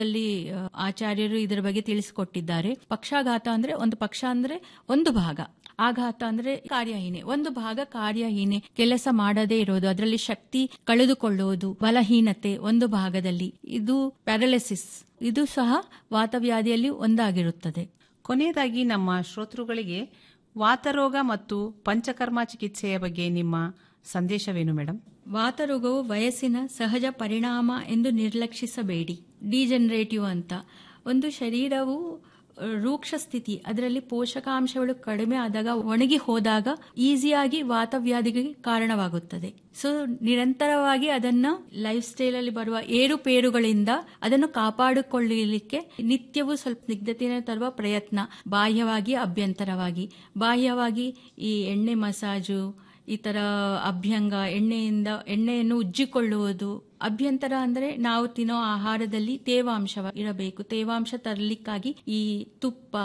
ಅಲ್ಲಿ ಆ, ಆಚಾರ್ಯರು ಇದರ ಬಗ್ಗೆ ತಿಳಿಸಿಕೊಟ್ಟಿದ್ದಾರೆ ಪಕ್ಷಾಘಾತ ಅಂದ್ರೆ ಒಂದು ಪಕ್ಷ ಅಂದ್ರೆ ಒಂದು ಭಾಗ ಆಘಾತ ಅಂದ್ರೆ ಕಾರ್ಯಹೀನೆ ಒಂದು ಭಾಗ ಕಾರ್ಯಹೀನೆ ಕೆಲಸ ಮಾಡದೇ ಇರೋದು ಅದರಲ್ಲಿ ಶಕ್ತಿ ಕಳೆದುಕೊಳ್ಳುವುದು ಬಲಹೀನತೆ ಒಂದು ಭಾಗದಲ್ಲಿ ಇದು ಪ್ಯಾರಲಿಸಿಸ್ ಇದು ಸಹ ವಾತವ್ಯಾಧಿಯಲ್ಲಿ ಒಂದಾಗಿರುತ್ತದೆ ಕೊನೆಯದಾಗಿ ನಮ್ಮ ಶ್ರೋತೃಗಳಿಗೆ ವಾತರೋಗ ಮತ್ತು ಪಂಚಕರ್ಮ ಚಿಕಿತ್ಸೆಯ ಬಗ್ಗೆ ನಿಮ್ಮ ಸಂದೇಶವೇನು ಮೇಡಮ್ ವಾತರೋಗವು ವಯಸ್ಸಿನ ಸಹಜ ಪರಿಣಾಮ ಎಂದು ನಿರ್ಲಕ್ಷಿಸಬೇಡಿ ಡಿಜನರೇಟಿವ್ ಅಂತ ಒಂದು ಶರೀರವು ಅ, ರೂಕ್ಷ ಸ್ಥಿತಿ ಅದರಲ್ಲಿ ಪೋಷಕಾಂಶಗಳು ಕಡಿಮೆ ಆದಾಗ ಒಣಗಿ ಹೋದಾಗ ಈಸಿಯಾಗಿ ವಾತವ್ಯಾಧಿಗೆ ಕಾರಣವಾಗುತ್ತದೆ ಸೊ ನಿರಂತರವಾಗಿ ಅದನ್ನ ಲೈಫ್ ಸ್ಟೈಲ್ ಅಲ್ಲಿ ಬರುವ ಏರುಪೇರುಗಳಿಂದ ಅದನ್ನು ಕಾಪಾಡಿಕೊಳ್ಳಲಿಕ್ಕೆ ನಿತ್ಯವೂ ಸ್ವಲ್ಪ ಸ್ನಿಗ್ಧತೆಯನ್ನು ತರುವ ಪ್ರಯತ್ನ ಬಾಹ್ಯವಾಗಿ ಅಭ್ಯಂತರವಾಗಿ ಬಾಹ್ಯವಾಗಿ ಈ ಎಣ್ಣೆ ಮಸಾಜು ಈ ತರ ಅಭ್ಯಂಗ ಎಣ್ಣೆಯಿಂದ ಎಣ್ಣೆಯನ್ನು ಉಜ್ಜಿಕೊಳ್ಳುವುದು ಅಭ್ಯಂತರ ಅಂದ್ರೆ ನಾವು ತಿನ್ನೋ ಆಹಾರದಲ್ಲಿ ತೇವಾಂಶ ಇರಬೇಕು ತೇವಾಂಶ ತರಲಿಕ್ಕಾಗಿ ಈ ತುಪ್ಪ